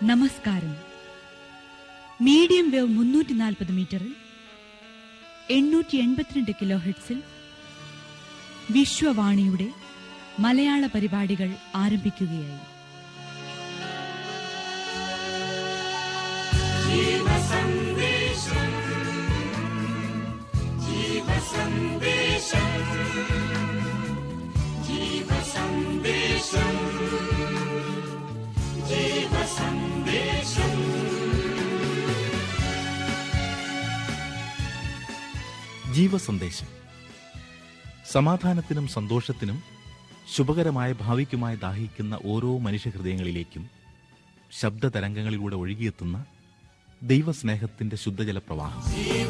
നമസ്കാരം medium wave മുന്നൂറ്റി നാൽപ്പത് മീറ്ററിൽ എണ്ണൂറ്റി എൺപത്തിരണ്ട് കിലോ ഹെഡ്സിൽ വിശ്വവാണിയുടെ മലയാള പരിപാടികൾ ആരംഭിക്കുകയായി ജീവസന്ദേശം സമാധാനത്തിനും സന്തോഷത്തിനും ശുഭകരമായ ഭാവിക്കുമായി ദാഹിക്കുന്ന ഓരോ മനുഷ്യഹൃദയങ്ങളിലേക്കും ശബ്ദതരംഗങ്ങളിലൂടെ ഒഴുകിയെത്തുന്ന ദൈവസ്നേഹത്തിന്റെ ശുദ്ധജല പ്രവാഹം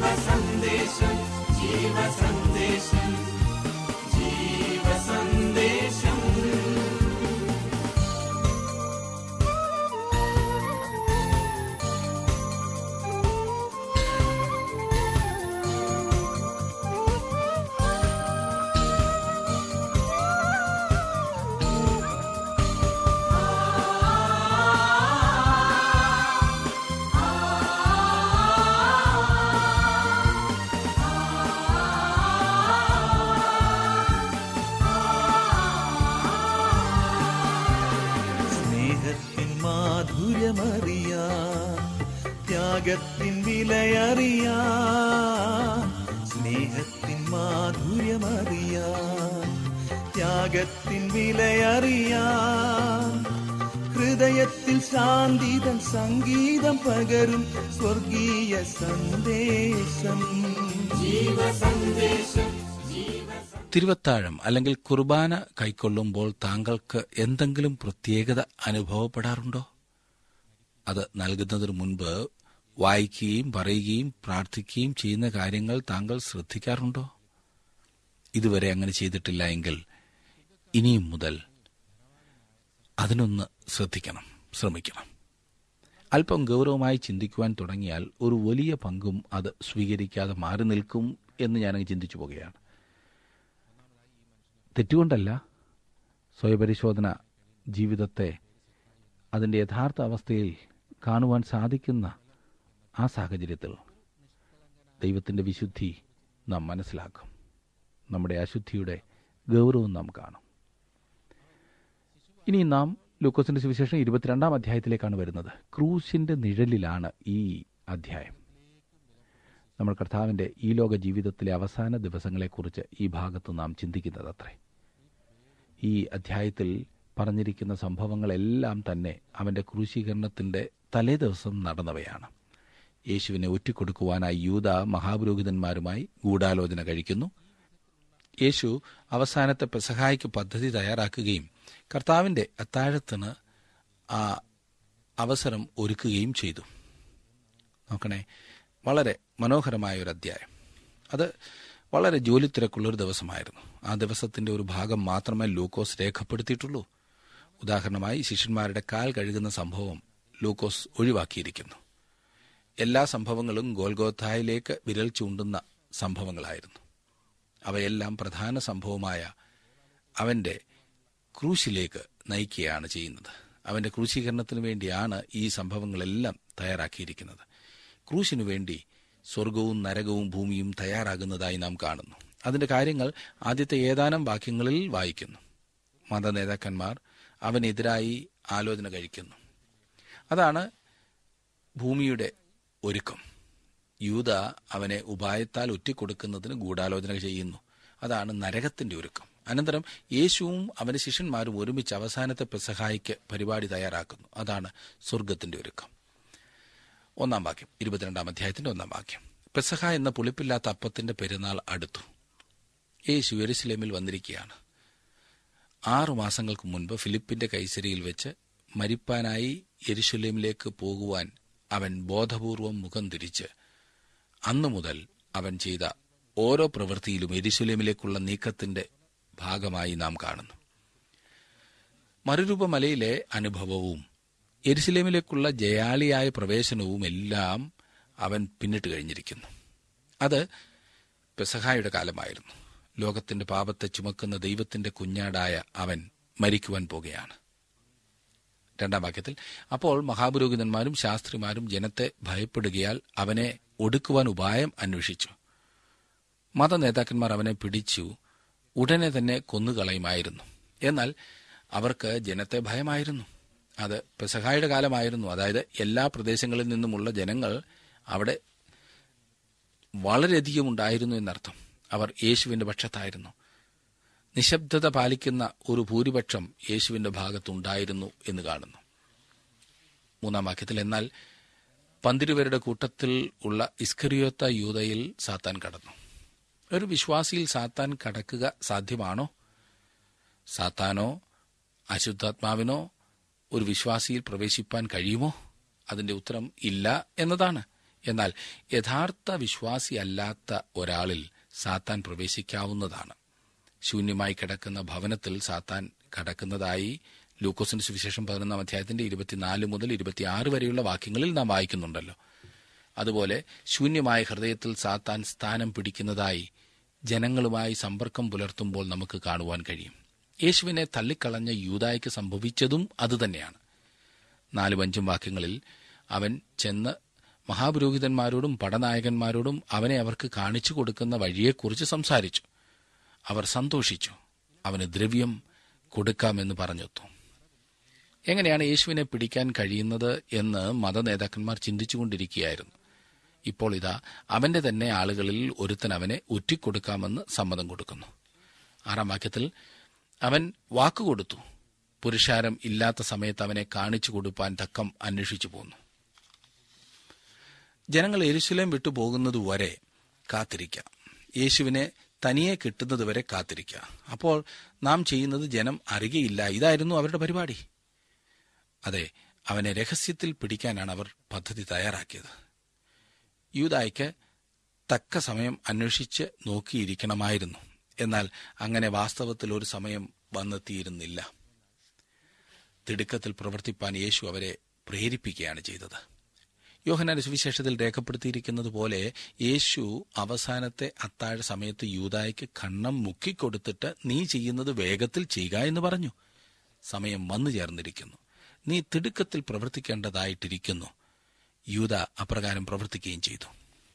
സ്നേഹത്തിൻ മാധുര്യമറിയാ ത്യാഗത്തിൻ വിലയറിയാ സ്നേഹത്തിൻ മാധുര്യമറിയാ ത്യാഗത്തിൻ വിലയറിയാ ഹൃദയത്തിൽ ശാന്തിതൻ സംഗീതം പകരും സ്വർഗീയ സന്ദേശം തിരുവത്താഴം അല്ലെങ്കിൽ കുർബാന കൈക്കൊള്ളുമ്പോൾ താങ്കൾക്ക് എന്തെങ്കിലും പ്രത്യേകത അനുഭവപ്പെടാറുണ്ടോ അത് നൽകുന്നതിന് മുൻപ് വായിക്കുകയും പറയുകയും പ്രാർത്ഥിക്കുകയും ചെയ്യുന്ന കാര്യങ്ങൾ താങ്കൾ ശ്രദ്ധിക്കാറുണ്ടോ ഇതുവരെ അങ്ങനെ ചെയ്തിട്ടില്ല എങ്കിൽ ഇനിയും മുതൽ അതിനൊന്ന് ശ്രദ്ധിക്കണം ശ്രമിക്കണം അല്പം ഗൗരവമായി ചിന്തിക്കുവാൻ തുടങ്ങിയാൽ ഒരു വലിയ പങ്കും അത് സ്വീകരിക്കാതെ മാറി നിൽക്കും എന്ന് ഞാനങ്ങ് ചിന്തിച്ചു പോകുകയാണ് തെറ്റുകൊണ്ടല്ല സ്വയപരിശോധന ജീവിതത്തെ അതിൻ്റെ യഥാർത്ഥ അവസ്ഥയിൽ കാണുവാൻ സാധിക്കുന്ന ആ സാഹചര്യത്തിൽ ദൈവത്തിൻ്റെ വിശുദ്ധി നാം മനസ്സിലാക്കും നമ്മുടെ അശുദ്ധിയുടെ ഗൗരവം നാം കാണും ഇനി നാം ലൂക്കോസിന്റെ സുവിശേഷം ഇരുപത്തിരണ്ടാം അധ്യായത്തിലേക്കാണ് വരുന്നത് ക്രൂശിന്റെ നിഴലിലാണ് ഈ അധ്യായം നമ്മൾ കർത്താവിന്റെ ഈ ലോക ജീവിതത്തിലെ അവസാന ദിവസങ്ങളെക്കുറിച്ച് ഈ ഭാഗത്ത് നാം ചിന്തിക്കുന്നത് അത്രേ ഈ അധ്യായത്തിൽ പറഞ്ഞിരിക്കുന്ന സംഭവങ്ങളെല്ലാം തന്നെ അവന്റെ ക്രൂശീകരണത്തിന്റെ തലേ ദിവസം നടന്നവയാണ് യേശുവിനെ ഒറ്റിക്കൊടുക്കുവാനായി യൂത മഹാപുരോഹിതന്മാരുമായി ഗൂഢാലോചന കഴിക്കുന്നു യേശു അവസാനത്തെ പെസഹായ്ക്ക് പദ്ധതി തയ്യാറാക്കുകയും കർത്താവിന്റെ അത്താഴത്തിന് ആ അവസരം ഒരുക്കുകയും ചെയ്തു നോക്കണേ വളരെ മനോഹരമായ ഒരു അധ്യായം അത് വളരെ ജോലി തിരക്കുള്ളൊരു ദിവസമായിരുന്നു ആ ദിവസത്തിന്റെ ഒരു ഭാഗം മാത്രമേ ലൂക്കോസ് രേഖപ്പെടുത്തിയിട്ടുള്ളൂ ഉദാഹരണമായി ശിഷ്യന്മാരുടെ കാൽ കഴുകുന്ന സംഭവം ലൂക്കോസ് ഒഴിവാക്കിയിരിക്കുന്നു എല്ലാ സംഭവങ്ങളും ഗോൽഗോഥായിലേക്ക് വിരൽ ചൂണ്ടുന്ന സംഭവങ്ങളായിരുന്നു അവയെല്ലാം പ്രധാന സംഭവമായ അവന്റെ ക്രൂശിലേക്ക് നയിക്കുകയാണ് ചെയ്യുന്നത് അവന്റെ ക്രൂശീകരണത്തിന് വേണ്ടിയാണ് ഈ സംഭവങ്ങളെല്ലാം തയ്യാറാക്കിയിരിക്കുന്നത് ക്രൂശിനു വേണ്ടി സ്വർഗവും നരകവും ഭൂമിയും തയ്യാറാകുന്നതായി നാം കാണുന്നു അതിന്റെ കാര്യങ്ങൾ ആദ്യത്തെ ഏതാനും വാക്യങ്ങളിൽ വായിക്കുന്നു മതനേതാക്കന്മാർ അവനെതിരായി ആലോചന കഴിക്കുന്നു അതാണ് ഭൂമിയുടെ ഒരുക്കം യൂത അവനെ ഉപായത്താൽ ഒറ്റിക്കൊടുക്കുന്നതിന് ഗൂഢാലോചന ചെയ്യുന്നു അതാണ് നരകത്തിന്റെ ഒരുക്കം അനന്തരം യേശുവും അവന്റെ ശിഷ്യന്മാരും ഒരുമിച്ച് അവസാനത്തെ പെസഹായിക്ക് പരിപാടി തയ്യാറാക്കുന്നു അതാണ് സ്വർഗത്തിന്റെ ഒരുക്കം ഒന്നാം വാക്യം ഇരുപത്തിരണ്ടാം അധ്യായത്തിന്റെ ഒന്നാം വാക്യം പെസഹ എന്ന പുളിപ്പില്ലാത്ത അപ്പത്തിന്റെ പെരുന്നാൾ അടുത്തു യേശു എരുസലേമിൽ വന്നിരിക്കുകയാണ് ആറു മാസങ്ങൾക്ക് മുൻപ് ഫിലിപ്പിന്റെ കൈസരിയിൽ വെച്ച് മരിപ്പാനായി യെരുശലേമിലേക്ക് പോകുവാൻ അവൻ ബോധപൂർവം മുഖം തിരിച്ച് അന്നു മുതൽ അവൻ ചെയ്ത ഓരോ പ്രവൃത്തിയിലും എരുശലേമിലേക്കുള്ള നീക്കത്തിന്റെ ഭാഗമായി നാം കാണുന്നു മറുരൂപമലയിലെ അനുഭവവും എരുസലേമിലേക്കുള്ള ജയാളിയായ പ്രവേശനവും എല്ലാം അവൻ പിന്നിട്ട് കഴിഞ്ഞിരിക്കുന്നു അത് പെസഹായുടെ കാലമായിരുന്നു ലോകത്തിന്റെ പാപത്തെ ചുമക്കുന്ന ദൈവത്തിന്റെ കുഞ്ഞാടായ അവൻ മരിക്കുവാൻ പോകുകയാണ് രണ്ടാം വാക്യത്തിൽ അപ്പോൾ മഹാപുരോഹിതന്മാരും ശാസ്ത്രിമാരും ജനത്തെ ഭയപ്പെടുകയാൽ അവനെ ഒടുക്കുവാൻ ഉപായം അന്വേഷിച്ചു മതനേതാക്കന്മാർ അവനെ പിടിച്ചു ഉടനെ തന്നെ കൊന്നുകളയുമായിരുന്നു എന്നാൽ അവർക്ക് ജനത്തെ ഭയമായിരുന്നു അത് പെസഹായുടെ കാലമായിരുന്നു അതായത് എല്ലാ പ്രദേശങ്ങളിൽ നിന്നുമുള്ള ജനങ്ങൾ അവിടെ വളരെയധികം ഉണ്ടായിരുന്നു എന്നർത്ഥം അവർ യേശുവിന്റെ പക്ഷത്തായിരുന്നു നിശബ്ദത പാലിക്കുന്ന ഒരു ഭൂരിപക്ഷം യേശുവിന്റെ ഭാഗത്തുണ്ടായിരുന്നു എന്ന് കാണുന്നു മൂന്നാം വാക്യത്തിൽ എന്നാൽ പന്തിരുവരുടെ കൂട്ടത്തിൽ ഉള്ള ഇസ്കറിയോത്ത യൂതയിൽ സാത്താൻ കടന്നു ഒരു വിശ്വാസിയിൽ സാത്താൻ കടക്കുക സാധ്യമാണോ സാത്താനോ അശുദ്ധാത്മാവിനോ ഒരു വിശ്വാസിയിൽ പ്രവേശിപ്പാൻ കഴിയുമോ അതിന്റെ ഉത്തരം ഇല്ല എന്നതാണ് എന്നാൽ യഥാർത്ഥ വിശ്വാസിയല്ലാത്ത ഒരാളിൽ സാത്താൻ പ്രവേശിക്കാവുന്നതാണ് ശൂന്യമായി കിടക്കുന്ന ഭവനത്തിൽ സാത്താൻ കടക്കുന്നതായി ലൂക്കോസിന്റെ സുവിശേഷം പതിനൊന്നാം അധ്യായത്തിന്റെ ഇരുപത്തിനാല് മുതൽ ഇരുപത്തിയാറ് വരെയുള്ള വാക്യങ്ങളിൽ നാം വായിക്കുന്നുണ്ടല്ലോ അതുപോലെ ശൂന്യമായ ഹൃദയത്തിൽ സാത്താൻ സ്ഥാനം പിടിക്കുന്നതായി ജനങ്ങളുമായി സമ്പർക്കം പുലർത്തുമ്പോൾ നമുക്ക് കാണുവാൻ കഴിയും യേശുവിനെ തള്ളിക്കളഞ്ഞ യൂതായ്ക്ക് സംഭവിച്ചതും അതുതന്നെയാണ് നാലും അഞ്ചും വാക്യങ്ങളിൽ അവൻ ചെന്ന് മഹാപുരോഹിതന്മാരോടും പടനായകന്മാരോടും അവനെ അവർക്ക് കാണിച്ചു കൊടുക്കുന്ന വഴിയെക്കുറിച്ച് സംസാരിച്ചു അവർ സന്തോഷിച്ചു അവന് ദ്രവ്യം കൊടുക്കാമെന്ന് പറഞ്ഞൊത്തു എങ്ങനെയാണ് യേശുവിനെ പിടിക്കാൻ കഴിയുന്നത് എന്ന് മതനേതാക്കന്മാർ ചിന്തിച്ചുകൊണ്ടിരിക്കുകയായിരുന്നു ഇപ്പോൾ ഇതാ അവന്റെ തന്നെ ആളുകളിൽ ഒരുത്തൻ അവനെ ഒറ്റിക്കൊടുക്കാമെന്ന് സമ്മതം കൊടുക്കുന്നു ആറാം വാക്യത്തിൽ അവൻ വാക്കുകൊടുത്തു പുരുഷാരം ഇല്ലാത്ത സമയത്ത് അവനെ കാണിച്ചു കൊടുപ്പാൻ തക്കം അന്വേഷിച്ചു പോന്നു ജനങ്ങൾ എരുശലേം വിട്ടുപോകുന്നതുവരെ കാത്തിരിക്കാം യേശുവിനെ തനിയെ കിട്ടുന്നതുവരെ കാത്തിരിക്കുക അപ്പോൾ നാം ചെയ്യുന്നത് ജനം അറിയയില്ല ഇതായിരുന്നു അവരുടെ പരിപാടി അതെ അവനെ രഹസ്യത്തിൽ പിടിക്കാനാണ് അവർ പദ്ധതി തയ്യാറാക്കിയത് യൂതായ്ക്ക് തക്ക സമയം അന്വേഷിച്ച് നോക്കിയിരിക്കണമായിരുന്നു എന്നാൽ അങ്ങനെ വാസ്തവത്തിൽ ഒരു സമയം വന്നെത്തിയിരുന്നില്ല തിടുക്കത്തിൽ പ്രവർത്തിപ്പാൻ യേശു അവരെ പ്രേരിപ്പിക്കുകയാണ് ചെയ്തത് യോഹനാന്റെ സുവിശേഷത്തിൽ രേഖപ്പെടുത്തിയിരിക്കുന്നത് പോലെ യേശു അവസാനത്തെ അത്താഴ സമയത്ത് യൂതായ്ക്ക് കണ്ണം മുക്കിക്കൊടുത്തിട്ട് നീ ചെയ്യുന്നത് വേഗത്തിൽ ചെയ്യുക എന്ന് പറഞ്ഞു സമയം വന്നു ചേർന്നിരിക്കുന്നു നീ തിടുക്കത്തിൽ പ്രവർത്തിക്കേണ്ടതായിട്ടിരിക്കുന്നു യൂത അപ്രകാരം പ്രവർത്തിക്കുകയും ചെയ്തു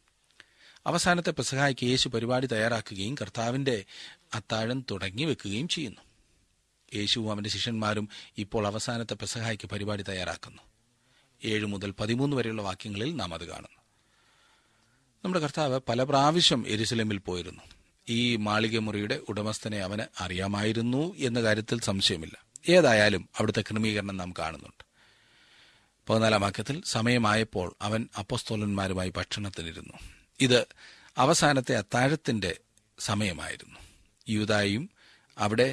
അവസാനത്തെ പെസഹായ്ക്ക് യേശു പരിപാടി തയ്യാറാക്കുകയും കർത്താവിന്റെ അത്താഴം തുടങ്ങി വെക്കുകയും ചെയ്യുന്നു യേശുവും അവന്റെ ശിഷ്യന്മാരും ഇപ്പോൾ അവസാനത്തെ പെസഹായ്ക്ക് പരിപാടി തയ്യാറാക്കുന്നു ഏഴ് മുതൽ പതിമൂന്ന് വരെയുള്ള വാക്യങ്ങളിൽ നാം അത് കാണുന്നു നമ്മുടെ കർത്താവ് പല പ്രാവശ്യം എരുസലേമിൽ പോയിരുന്നു ഈ മാളികമുറിയുടെ ഉടമസ്ഥനെ അവന് അറിയാമായിരുന്നു എന്ന കാര്യത്തിൽ സംശയമില്ല ഏതായാലും അവിടുത്തെ ക്രമീകരണം നാം കാണുന്നുണ്ട് പതിനാലാം വാക്യത്തിൽ സമയമായപ്പോൾ അവൻ അപ്പസ്തോലന്മാരുമായി ഭക്ഷണത്തിനിരുന്നു ഇത് അവസാനത്തെ അത്താഴത്തിന്റെ സമയമായിരുന്നു യൂതായും അവിടെ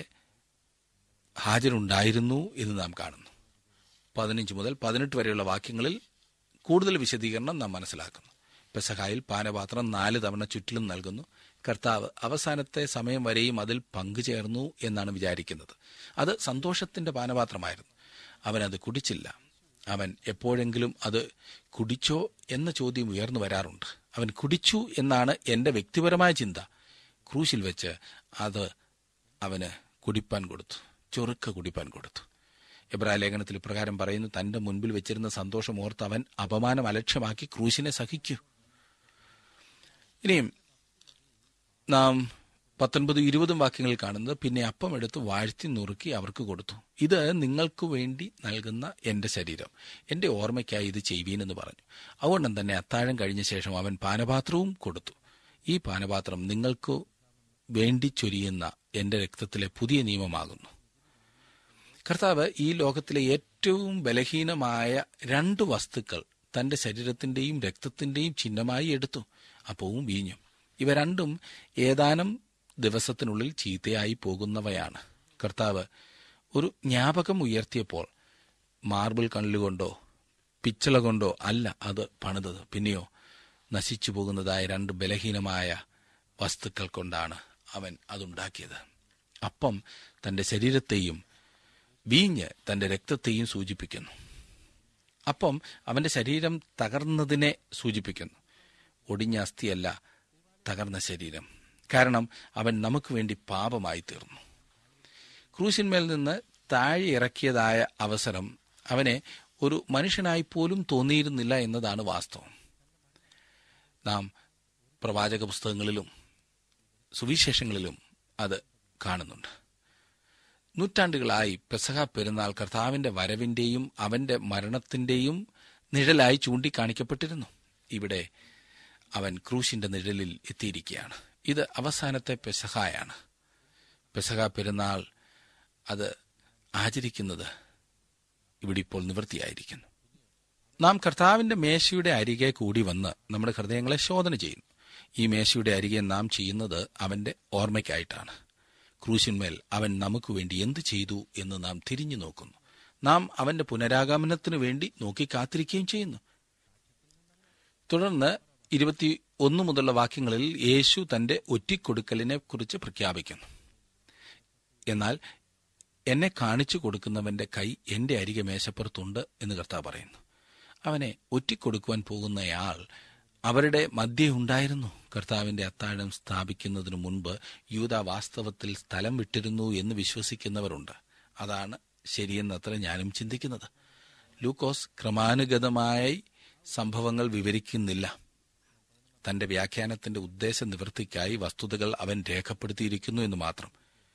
ഹാജരുണ്ടായിരുന്നു എന്ന് നാം കാണുന്നു പതിനഞ്ച് മുതൽ പതിനെട്ട് വരെയുള്ള വാക്യങ്ങളിൽ കൂടുതൽ വിശദീകരണം നാം മനസ്സിലാക്കുന്നു പെസഹായിൽ പാനപാത്രം നാല് തവണ ചുറ്റിലും നൽകുന്നു കർത്താവ് അവസാനത്തെ സമയം വരെയും അതിൽ പങ്കുചേർന്നു എന്നാണ് വിചാരിക്കുന്നത് അത് സന്തോഷത്തിന്റെ പാനപാത്രമായിരുന്നു അവൻ അത് കുടിച്ചില്ല അവൻ എപ്പോഴെങ്കിലും അത് കുടിച്ചോ എന്ന ചോദ്യം ഉയർന്നു വരാറുണ്ട് അവൻ കുടിച്ചു എന്നാണ് എന്റെ വ്യക്തിപരമായ ചിന്ത ക്രൂശിൽ വെച്ച് അത് അവന് കുടിപ്പാൻ കൊടുത്തു ചൊറുക്ക കുടിപ്പാൻ കൊടുത്തു എബ്രാ ലേഖനത്തിൽ ഇപ്രകാരം പറയുന്നു തന്റെ മുൻപിൽ വെച്ചിരുന്ന സന്തോഷം ഓർത്ത് അവൻ അപമാനം അലക്ഷ്യമാക്കി ക്രൂശിനെ സഹിക്കൂ ഇനിയും നാം പത്തൊൻപത് ഇരുപതും വാക്യങ്ങൾ കാണുന്നത് പിന്നെ അപ്പം എടുത്ത് വാഴ്ത്തി നുറുക്കി അവർക്ക് കൊടുത്തു ഇത് നിങ്ങൾക്ക് വേണ്ടി നൽകുന്ന എന്റെ ശരീരം എന്റെ ഓർമ്മയ്ക്കായി ഇത് ചെയ്യുവീനെന്ന് പറഞ്ഞു അതുകൊണ്ടും തന്നെ അത്താഴം കഴിഞ്ഞ ശേഷം അവൻ പാനപാത്രവും കൊടുത്തു ഈ പാനപാത്രം നിങ്ങൾക്ക് വേണ്ടി ചൊരിയുന്ന എന്റെ രക്തത്തിലെ പുതിയ നിയമമാകുന്നു കർത്താവ് ഈ ലോകത്തിലെ ഏറ്റവും ബലഹീനമായ രണ്ട് വസ്തുക്കൾ തന്റെ ശരീരത്തിന്റെയും രക്തത്തിന്റെയും ചിഹ്നമായി എടുത്തു അപ്പവും വീഞ്ഞും ഇവ രണ്ടും ഏതാനും ദിവസത്തിനുള്ളിൽ ചീത്തയായി പോകുന്നവയാണ് കർത്താവ് ഒരു ജ്ഞാപകം ഉയർത്തിയപ്പോൾ മാർബിൾ കല്ലുകൊണ്ടോ പിച്ചള കൊണ്ടോ അല്ല അത് പണിതത് പിന്നെയോ നശിച്ചു പോകുന്നതായ രണ്ട് ബലഹീനമായ വസ്തുക്കൾ കൊണ്ടാണ് അവൻ അതുണ്ടാക്കിയത് അപ്പം തന്റെ ശരീരത്തെയും വീഞ്ഞ് തന്റെ രക്തത്തെയും സൂചിപ്പിക്കുന്നു അപ്പം അവന്റെ ശരീരം തകർന്നതിനെ സൂചിപ്പിക്കുന്നു ഒടിഞ്ഞ അസ്ഥിയല്ല തകർന്ന ശരീരം കാരണം അവൻ നമുക്ക് വേണ്ടി പാപമായി തീർന്നു ക്രൂശിന്മേൽ നിന്ന് താഴെ ഇറക്കിയതായ അവസരം അവനെ ഒരു മനുഷ്യനായി പോലും തോന്നിയിരുന്നില്ല എന്നതാണ് വാസ്തവം നാം പ്രവാചക പുസ്തകങ്ങളിലും സുവിശേഷങ്ങളിലും അത് കാണുന്നുണ്ട് നൂറ്റാണ്ടുകളായി പെസഹ പെരുന്നാൾ കർത്താവിന്റെ വരവിന്റെയും അവന്റെ മരണത്തിന്റെയും നിഴലായി ചൂണ്ടിക്കാണിക്കപ്പെട്ടിരുന്നു ഇവിടെ അവൻ ക്രൂശിന്റെ നിഴലിൽ എത്തിയിരിക്കുകയാണ് ഇത് അവസാനത്തെ പെസഹായാണ് പെസഹ പെരുന്നാൾ അത് ആചരിക്കുന്നത് ഇവിടെ ഇപ്പോൾ നിവൃത്തിയായിരിക്കുന്നു നാം കർത്താവിന്റെ മേശയുടെ അരികെ കൂടി വന്ന് നമ്മുടെ ഹൃദയങ്ങളെ ശോധന ചെയ്യുന്നു ഈ മേശയുടെ അരികെ നാം ചെയ്യുന്നത് അവന്റെ ഓർമ്മയ്ക്കായിട്ടാണ് ക്രൂശിന്മേൽ അവൻ നമുക്ക് വേണ്ടി എന്ത് ചെയ്തു എന്ന് നാം തിരിഞ്ഞു നോക്കുന്നു നാം അവന്റെ പുനരാഗമനത്തിനു വേണ്ടി നോക്കി കാത്തിരിക്കുകയും ചെയ്യുന്നു തുടർന്ന് ഇരുപത്തി ഒന്ന് മുതലുള്ള വാക്യങ്ങളിൽ യേശു തന്റെ ഒറ്റിക്കൊടുക്കലിനെ കുറിച്ച് പ്രഖ്യാപിക്കുന്നു എന്നാൽ എന്നെ കാണിച്ചു കൊടുക്കുന്നവന്റെ കൈ എന്റെ അരികെ മേശപ്പുറത്തുണ്ട് എന്ന് കർത്താവ് പറയുന്നു അവനെ ഒറ്റിക്കൊടുക്കുവാൻ പോകുന്നയാൾ അവരുടെ മധ്യേ ഉണ്ടായിരുന്നു കർത്താവിന്റെ അത്താഴം സ്ഥാപിക്കുന്നതിനു മുൻപ് യൂത വാസ്തവത്തിൽ സ്ഥലം വിട്ടിരുന്നു എന്ന് വിശ്വസിക്കുന്നവരുണ്ട് അതാണ് ശരിയെന്നത്ര ഞാനും ചിന്തിക്കുന്നത് ലൂക്കോസ് ക്രമാനുഗതമായി സംഭവങ്ങൾ വിവരിക്കുന്നില്ല തന്റെ വ്യാഖ്യാനത്തിന്റെ ഉദ്ദേശ നിവൃത്തിക്കായി വസ്തുതകൾ അവൻ രേഖപ്പെടുത്തിയിരിക്കുന്നു എന്ന് മാത്രം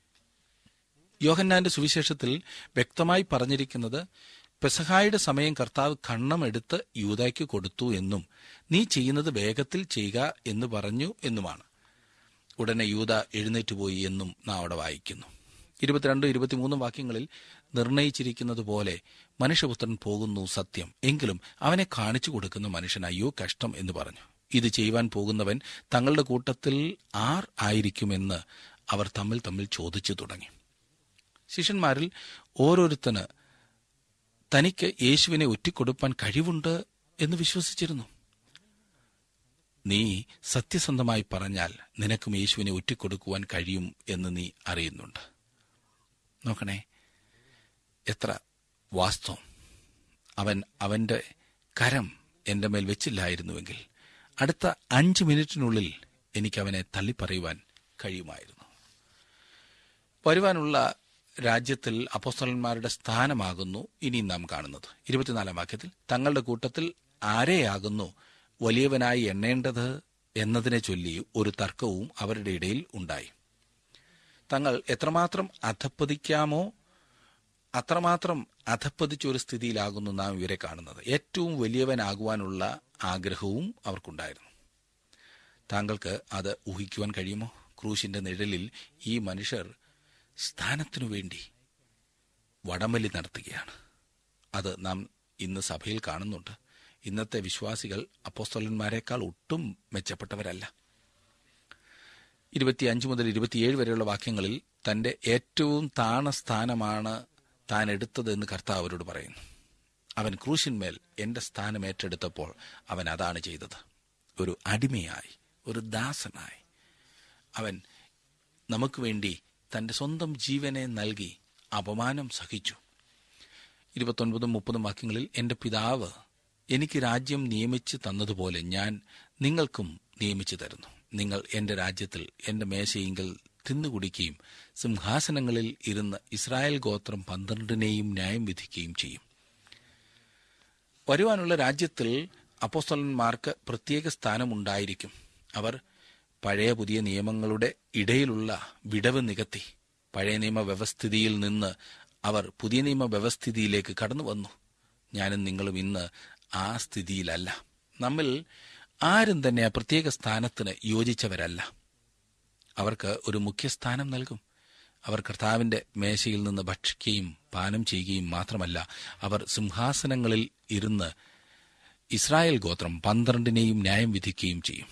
യോഹന്നാന്റെ സുവിശേഷത്തിൽ വ്യക്തമായി പറഞ്ഞിരിക്കുന്നത് പെസഹായുടെ സമയം കർത്താവ് കണ്ണമെടുത്ത് യൂതയ്ക്ക് കൊടുത്തു എന്നും നീ ചെയ്യുന്നത് വേഗത്തിൽ ചെയ്യുക എന്ന് പറഞ്ഞു എന്നുമാണ് ഉടനെ യൂത എഴുന്നേറ്റുപോയി എന്നും നാം അവിടെ വായിക്കുന്നു ഇരുപത്തിരണ്ട് ഇരുപത്തിമൂന്നും വാക്യങ്ങളിൽ നിർണയിച്ചിരിക്കുന്നത് പോലെ മനുഷ്യപുത്രൻ പോകുന്നു സത്യം എങ്കിലും അവനെ കാണിച്ചു കൊടുക്കുന്ന മനുഷ്യൻ അയ്യോ കഷ്ടം എന്ന് പറഞ്ഞു ഇത് ചെയ്യുവാൻ പോകുന്നവൻ തങ്ങളുടെ കൂട്ടത്തിൽ ആർ ആയിരിക്കുമെന്ന് അവർ തമ്മിൽ തമ്മിൽ ചോദിച്ചു തുടങ്ങി ശിഷ്യന്മാരിൽ ഓരോരുത്തന് തനിക്ക് യേശുവിനെ ഒറ്റിക്കൊടുപ്പാൻ കഴിവുണ്ട് എന്ന് വിശ്വസിച്ചിരുന്നു നീ സത്യസന്ധമായി പറഞ്ഞാൽ നിനക്കും യേശുവിനെ ഒറ്റിക്കൊടുക്കുവാൻ കഴിയും എന്ന് നീ അറിയുന്നുണ്ട് നോക്കണേ എത്ര വാസ്തവം അവൻ അവന്റെ കരം എന്റെ മേൽ വെച്ചില്ലായിരുന്നുവെങ്കിൽ അടുത്ത അഞ്ച് മിനിറ്റിനുള്ളിൽ എനിക്ക് അവനെ തള്ളിപ്പറയുവാൻ കഴിയുമായിരുന്നു വരുവാനുള്ള രാജ്യത്തിൽ അപ്പോസ്തലന്മാരുടെ സ്ഥാനമാകുന്നു ഇനി നാം കാണുന്നത് ഇരുപത്തിനാലാം വാക്യത്തിൽ തങ്ങളുടെ കൂട്ടത്തിൽ ആരെയാകുന്നു വലിയവനായി എണ്ണേണ്ടത് എന്നതിനെ ചൊല്ലി ഒരു തർക്കവും അവരുടെ ഇടയിൽ ഉണ്ടായി തങ്ങൾ എത്രമാത്രം അധപ്പതിക്കാമോ അത്രമാത്രം അധപ്പതിച്ച ഒരു സ്ഥിതിയിലാകുന്നു നാം ഇവരെ കാണുന്നത് ഏറ്റവും വലിയവനാകുവാനുള്ള ആഗ്രഹവും അവർക്കുണ്ടായിരുന്നു താങ്കൾക്ക് അത് ഊഹിക്കുവാൻ കഴിയുമോ ക്രൂശിന്റെ നിഴലിൽ ഈ മനുഷ്യർ സ്ഥാനത്തിനു വേണ്ടി വടംവലി നടത്തുകയാണ് അത് നാം ഇന്ന് സഭയിൽ കാണുന്നുണ്ട് ഇന്നത്തെ വിശ്വാസികൾ അപ്പോസ്തലന്മാരെക്കാൾ ഒട്ടും മെച്ചപ്പെട്ടവരല്ല ഇരുപത്തിയഞ്ച് മുതൽ ഇരുപത്തിയേഴ് വരെയുള്ള വാക്യങ്ങളിൽ തന്റെ ഏറ്റവും താണ സ്ഥാനമാണ് താൻ എടുത്തതെന്ന് കർത്താവ് അവരോട് പറയുന്നു അവൻ ക്രൂശിന്മേൽ എന്റെ സ്ഥാനം ഏറ്റെടുത്തപ്പോൾ അവൻ അതാണ് ചെയ്തത് ഒരു അടിമയായി ഒരു ദാസനായി അവൻ നമുക്ക് വേണ്ടി തന്റെ സ്വന്തം ജീവനെ നൽകി അപമാനം സഹിച്ചു ഇരുപത്തൊൻപതും മുപ്പതും വാക്യങ്ങളിൽ എന്റെ പിതാവ് എനിക്ക് രാജ്യം നിയമിച്ച് തന്നതുപോലെ ഞാൻ നിങ്ങൾക്കും നിയമിച്ചു തരുന്നു നിങ്ങൾ എന്റെ രാജ്യത്തിൽ എന്റെ മേശയെങ്കിൽ തിന്നുകുടിക്കുകയും സിംഹാസനങ്ങളിൽ ഇരുന്ന് ഇസ്രായേൽ ഗോത്രം പന്ത്രണ്ടിനെയും ന്യായം വിധിക്കുകയും ചെയ്യും വരുവാനുള്ള രാജ്യത്തിൽ അപ്പോസ്തലന്മാർക്ക് പ്രത്യേക സ്ഥാനമുണ്ടായിരിക്കും അവർ പഴയ പുതിയ നിയമങ്ങളുടെ ഇടയിലുള്ള വിടവ് നികത്തി പഴയ നിയമ വ്യവസ്ഥിതിയിൽ നിന്ന് അവർ പുതിയ നിയമ വ്യവസ്ഥിതിയിലേക്ക് കടന്നു വന്നു ഞാനും നിങ്ങളും ഇന്ന് ആ സ്ഥിതിയിലല്ല നമ്മിൽ ആരും തന്നെ ആ പ്രത്യേക സ്ഥാനത്തിന് യോജിച്ചവരല്ല അവർക്ക് ഒരു മുഖ്യസ്ഥാനം നൽകും അവർ കർത്താവിന്റെ മേശയിൽ നിന്ന് ഭക്ഷിക്കുകയും പാനം ചെയ്യുകയും മാത്രമല്ല അവർ സിംഹാസനങ്ങളിൽ ഇരുന്ന് ഇസ്രായേൽ ഗോത്രം പന്ത്രണ്ടിനെയും ന്യായം വിധിക്കുകയും ചെയ്യും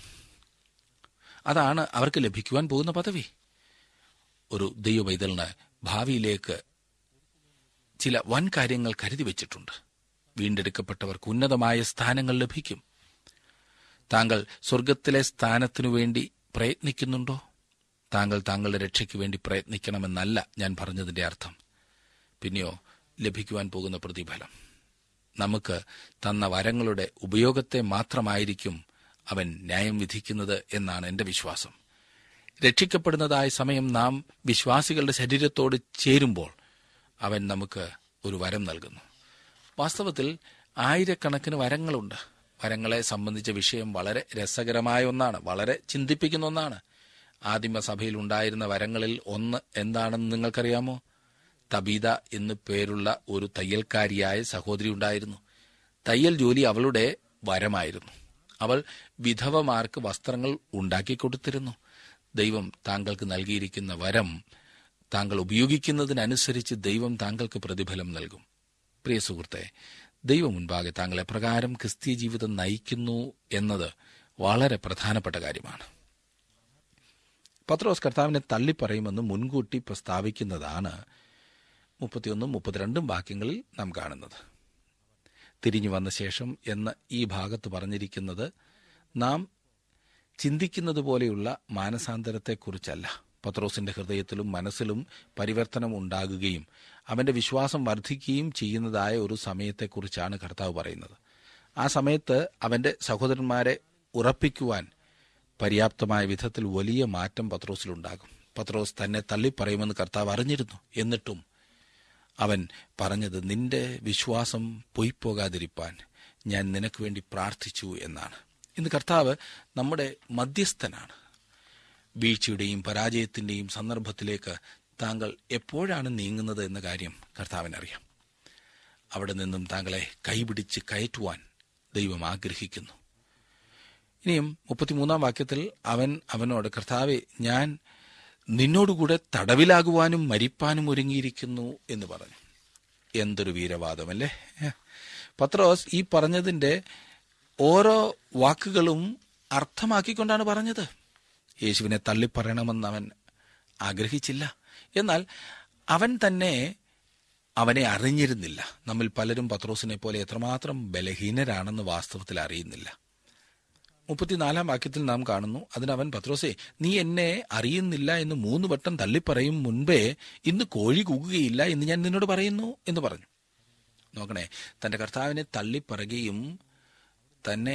അതാണ് അവർക്ക് ലഭിക്കുവാൻ പോകുന്ന പദവി ഒരു ദൈവവൈതലിന് ഭാവിയിലേക്ക് ചില വൻ കാര്യങ്ങൾ കരുതി വച്ചിട്ടുണ്ട് വീണ്ടെടുക്കപ്പെട്ടവർക്ക് ഉന്നതമായ സ്ഥാനങ്ങൾ ലഭിക്കും താങ്കൾ സ്വർഗത്തിലെ സ്ഥാനത്തിനു വേണ്ടി പ്രയത്നിക്കുന്നുണ്ടോ താങ്കൾ താങ്കളുടെ രക്ഷയ്ക്ക് വേണ്ടി പ്രയത്നിക്കണമെന്നല്ല ഞാൻ പറഞ്ഞതിന്റെ അർത്ഥം പിന്നെയോ ലഭിക്കുവാൻ പോകുന്ന പ്രതിഫലം നമുക്ക് തന്ന വരങ്ങളുടെ ഉപയോഗത്തെ മാത്രമായിരിക്കും അവൻ ന്യായം വിധിക്കുന്നത് എന്നാണ് എന്റെ വിശ്വാസം രക്ഷിക്കപ്പെടുന്നതായ സമയം നാം വിശ്വാസികളുടെ ശരീരത്തോട് ചേരുമ്പോൾ അവൻ നമുക്ക് ഒരു വരം നൽകുന്നു വാസ്തവത്തിൽ ആയിരക്കണക്കിന് വരങ്ങളുണ്ട് വരങ്ങളെ സംബന്ധിച്ച വിഷയം വളരെ രസകരമായ ഒന്നാണ് വളരെ ചിന്തിപ്പിക്കുന്ന ഒന്നാണ് ആദിമസഭയിൽ ഉണ്ടായിരുന്ന വരങ്ങളിൽ ഒന്ന് എന്താണെന്ന് നിങ്ങൾക്കറിയാമോ തബീത എന്നു പേരുള്ള ഒരു തയ്യൽക്കാരിയായ സഹോദരി ഉണ്ടായിരുന്നു തയ്യൽ ജോലി അവളുടെ വരമായിരുന്നു അവൾ വിധവമാർക്ക് വസ്ത്രങ്ങൾ ഉണ്ടാക്കി കൊടുത്തിരുന്നു ദൈവം താങ്കൾക്ക് നൽകിയിരിക്കുന്ന വരം താങ്കൾ ഉപയോഗിക്കുന്നതിനനുസരിച്ച് ദൈവം താങ്കൾക്ക് പ്രതിഫലം നൽകും പ്രിയ സുഹൃത്തെ ദൈവം മുൻപാകെ താങ്കൾ എപ്രകാരം ക്രിസ്തീയ ജീവിതം നയിക്കുന്നു എന്നത് വളരെ പ്രധാനപ്പെട്ട കാര്യമാണ് പത്രോസ് കർത്താവിനെ തള്ളിപ്പറയുമെന്ന് മുൻകൂട്ടി പ്രസ്താവിക്കുന്നതാണ് മുപ്പത്തിയൊന്നും മുപ്പത്തിരണ്ടും വാക്യങ്ങളിൽ നാം കാണുന്നത് തിരിഞ്ഞു വന്ന ശേഷം എന്ന് ഈ ഭാഗത്ത് പറഞ്ഞിരിക്കുന്നത് നാം ചിന്തിക്കുന്നത് പോലെയുള്ള മാനസാന്തരത്തെക്കുറിച്ചല്ല പത്രോസിന്റെ ഹൃദയത്തിലും മനസ്സിലും പരിവർത്തനം ഉണ്ടാകുകയും അവന്റെ വിശ്വാസം വർദ്ധിക്കുകയും ചെയ്യുന്നതായ ഒരു സമയത്തെക്കുറിച്ചാണ് കർത്താവ് പറയുന്നത് ആ സമയത്ത് അവന്റെ സഹോദരന്മാരെ ഉറപ്പിക്കുവാൻ പര്യാപ്തമായ വിധത്തിൽ വലിയ മാറ്റം പത്രോസിലുണ്ടാകും പത്രോസ് തന്നെ തള്ളിപ്പറയുമെന്ന് കർത്താവ് അറിഞ്ഞിരുന്നു എന്നിട്ടും അവൻ പറഞ്ഞത് നിന്റെ വിശ്വാസം പൊയ്പോകാതിരിപ്പാൻ ഞാൻ നിനക്ക് വേണ്ടി പ്രാർത്ഥിച്ചു എന്നാണ് ഇന്ന് കർത്താവ് നമ്മുടെ മധ്യസ്ഥനാണ് വീഴ്ചയുടെയും പരാജയത്തിന്റെയും സന്ദർഭത്തിലേക്ക് താങ്കൾ എപ്പോഴാണ് നീങ്ങുന്നത് എന്ന കാര്യം കർത്താവിനറിയാം അവിടെ നിന്നും താങ്കളെ കൈപിടിച്ച് കയറ്റുവാൻ ദൈവം ആഗ്രഹിക്കുന്നു ഇനിയും മുപ്പത്തിമൂന്നാം വാക്യത്തിൽ അവൻ അവനോട് കർത്താവെ ഞാൻ നിന്നോടുകൂടെ തടവിലാകുവാനും മരിപ്പാനും ഒരുങ്ങിയിരിക്കുന്നു എന്ന് പറഞ്ഞു എന്തൊരു വീരവാദമല്ലേ പത്രോസ് ഈ പറഞ്ഞതിന്റെ ഓരോ വാക്കുകളും അർത്ഥമാക്കിക്കൊണ്ടാണ് പറഞ്ഞത് യേശുവിനെ തള്ളിപ്പറയണമെന്ന് അവൻ ആഗ്രഹിച്ചില്ല എന്നാൽ അവൻ തന്നെ അവനെ അറിഞ്ഞിരുന്നില്ല നമ്മിൽ പലരും പത്രോസിനെ പോലെ എത്രമാത്രം ബലഹീനരാണെന്ന് വാസ്തവത്തിൽ അറിയുന്നില്ല മുപ്പത്തിനാലാം വാക്യത്തിൽ നാം കാണുന്നു അതിനവൻ പത്രോസേ നീ എന്നെ അറിയുന്നില്ല എന്ന് മൂന്ന് വട്ടം തള്ളിപ്പറയും മുൻപേ ഇന്ന് കോഴി കൂകുകയില്ല എന്ന് ഞാൻ നിന്നോട് പറയുന്നു എന്ന് പറഞ്ഞു നോക്കണേ തന്റെ കർത്താവിനെ തള്ളിപ്പറയുകയും തന്നെ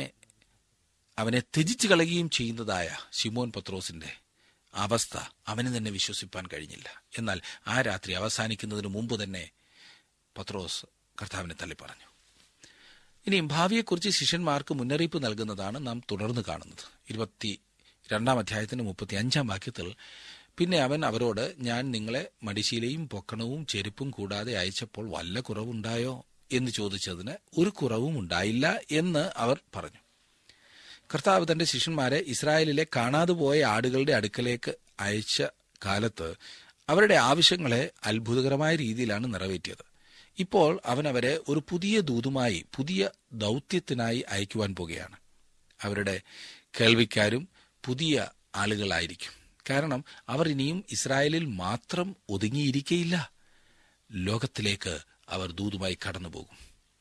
അവനെ ത്യജിച്ചു കളയുകയും ചെയ്യുന്നതായ ശിമോൻ പത്രോസിന്റെ അവസ്ഥ അവന് തന്നെ വിശ്വസിപ്പാൻ കഴിഞ്ഞില്ല എന്നാൽ ആ രാത്രി അവസാനിക്കുന്നതിന് മുമ്പ് തന്നെ പത്രോസ് കർത്താവിനെ തള്ളിപ്പറഞ്ഞു ഇനിയും ഭാവിയെക്കുറിച്ച് ശിഷ്യന്മാർക്ക് മുന്നറിയിപ്പ് നൽകുന്നതാണ് നാം തുടർന്ന് കാണുന്നത് ഇരുപത്തി രണ്ടാം അധ്യായത്തിന് മുപ്പത്തി അഞ്ചാം വാക്യത്തിൽ പിന്നെ അവൻ അവരോട് ഞാൻ നിങ്ങളെ മടിശീലയും പൊക്കണവും ചെരുപ്പും കൂടാതെ അയച്ചപ്പോൾ വല്ല കുറവുണ്ടായോ എന്ന് ചോദിച്ചതിന് ഒരു കുറവും ഉണ്ടായില്ല എന്ന് അവർ പറഞ്ഞു കർത്താവ് തന്റെ ശിഷ്യന്മാരെ ഇസ്രായേലിലെ കാണാതെ പോയ ആടുകളുടെ അടുക്കലേക്ക് അയച്ച കാലത്ത് അവരുടെ ആവശ്യങ്ങളെ അത്ഭുതകരമായ രീതിയിലാണ് നിറവേറ്റിയത് ഇപ്പോൾ അവൻ അവരെ ഒരു പുതിയ ദൂതുമായി പുതിയ ദൗത്യത്തിനായി അയക്കുവാൻ പോകുകയാണ് അവരുടെ കേൾവിക്കാരും പുതിയ ആളുകളായിരിക്കും കാരണം അവർ ഇനിയും ഇസ്രായേലിൽ മാത്രം ഒതുങ്ങിയിരിക്കയില്ല ലോകത്തിലേക്ക് അവർ ദൂതുമായി കടന്നുപോകും